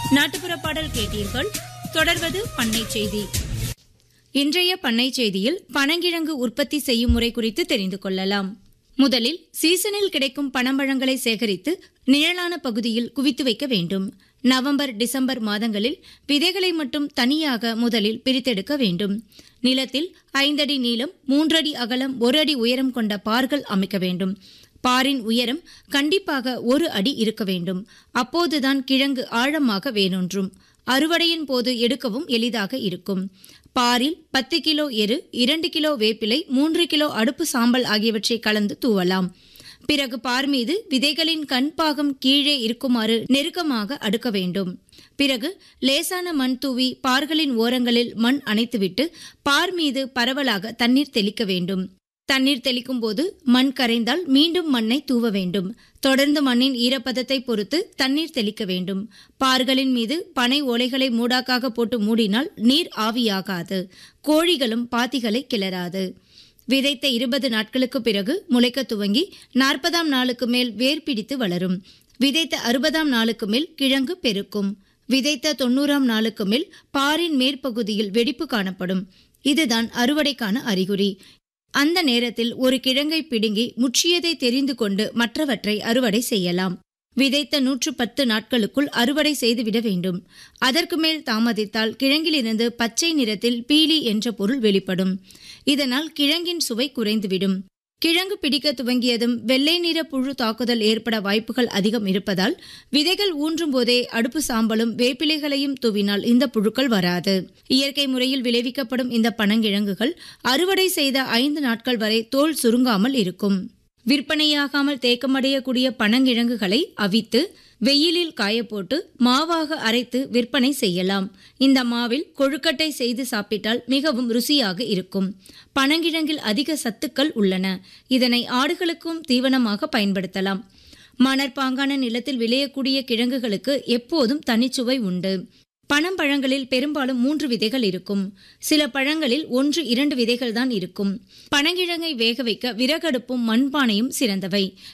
நாட்டுப்புற பாடல் கேட்டீர்கள் தொடர்வது பண்ணை செய்தி இன்றைய பண்ணை செய்தியில் பனங்கிழங்கு உற்பத்தி செய்யும் முறை குறித்து தெரிந்து கொள்ளலாம் முதலில் சீசனில் கிடைக்கும் பனம்பழங்களை சேகரித்து நிழலான பகுதியில் குவித்து வைக்க வேண்டும் நவம்பர் டிசம்பர் மாதங்களில் விதைகளை மட்டும் தனியாக முதலில் பிரித்தெடுக்க வேண்டும் நிலத்தில் ஐந்தடி நீளம் மூன்றடி அகலம் ஒரு அடி உயரம் கொண்ட பார்கள் அமைக்க வேண்டும் பாரின் உயரம் கண்டிப்பாக ஒரு அடி இருக்க வேண்டும் அப்போதுதான் கிழங்கு ஆழமாக வேரூன்றும் அறுவடையின் போது எடுக்கவும் எளிதாக இருக்கும் பாரில் பத்து கிலோ எரு இரண்டு கிலோ வேப்பிலை மூன்று கிலோ அடுப்பு சாம்பல் ஆகியவற்றை கலந்து தூவலாம் பிறகு பார் மீது விதைகளின் கண் பாகம் கீழே இருக்குமாறு நெருக்கமாக அடுக்க வேண்டும் பிறகு லேசான மண் தூவி பார்களின் ஓரங்களில் மண் அணைத்துவிட்டு பார் மீது பரவலாக தண்ணீர் தெளிக்க வேண்டும் தண்ணீர் தெளிக்கும் போது மண் கரைந்தால் மீண்டும் மண்ணை தூவ வேண்டும் தொடர்ந்து மண்ணின் ஈரப்பதத்தை பொறுத்து தண்ணீர் தெளிக்க வேண்டும் பார்களின் மீது பனை ஓலைகளை மூடாக்காக போட்டு மூடினால் நீர் ஆவியாகாது கோழிகளும் பாத்திகளை கிளறாது விதைத்த இருபது நாட்களுக்கு பிறகு முளைக்க துவங்கி நாற்பதாம் நாளுக்கு மேல் வேர் பிடித்து வளரும் விதைத்த அறுபதாம் நாளுக்கு மேல் கிழங்கு பெருக்கும் விதைத்த தொண்ணூறாம் நாளுக்கு மேல் பாரின் மேற்பகுதியில் வெடிப்பு காணப்படும் இதுதான் அறுவடைக்கான அறிகுறி அந்த நேரத்தில் ஒரு கிழங்கை பிடுங்கி முற்றியதை தெரிந்து கொண்டு மற்றவற்றை அறுவடை செய்யலாம் விதைத்த நூற்று பத்து நாட்களுக்குள் அறுவடை செய்துவிட வேண்டும் அதற்கு மேல் தாமதித்தால் கிழங்கிலிருந்து பச்சை நிறத்தில் பீலி என்ற பொருள் வெளிப்படும் இதனால் கிழங்கின் சுவை குறைந்துவிடும் கிழங்கு பிடிக்க துவங்கியதும் வெள்ளை நிற புழு தாக்குதல் ஏற்பட வாய்ப்புகள் அதிகம் இருப்பதால் விதைகள் ஊன்றும் போதே அடுப்பு சாம்பலும் வேப்பிலைகளையும் தூவினால் இந்த புழுக்கள் வராது இயற்கை முறையில் விளைவிக்கப்படும் இந்த பனங்கிழங்குகள் அறுவடை செய்த ஐந்து நாட்கள் வரை தோல் சுருங்காமல் இருக்கும் விற்பனையாகாமல் தேக்கமடையக்கூடிய பனங்கிழங்குகளை அவித்து வெயிலில் காயப்போட்டு மாவாக அரைத்து விற்பனை செய்யலாம் இந்த மாவில் கொழுக்கட்டை செய்து சாப்பிட்டால் மிகவும் ருசியாக இருக்கும் பனங்கிழங்கில் அதிக சத்துக்கள் உள்ளன இதனை ஆடுகளுக்கும் தீவனமாக பயன்படுத்தலாம் மணற்பாங்கான நிலத்தில் விளையக்கூடிய கிழங்குகளுக்கு எப்போதும் தனிச்சுவை உண்டு பனம் பழங்களில் பெரும்பாலும் மூன்று விதைகள் இருக்கும் சில பழங்களில் ஒன்று இரண்டு விதைகள் தான் இருக்கும் பனங்கிழங்கை வேக வைக்க விறகடுப்பும் மண்பானையும் சிறந்தவை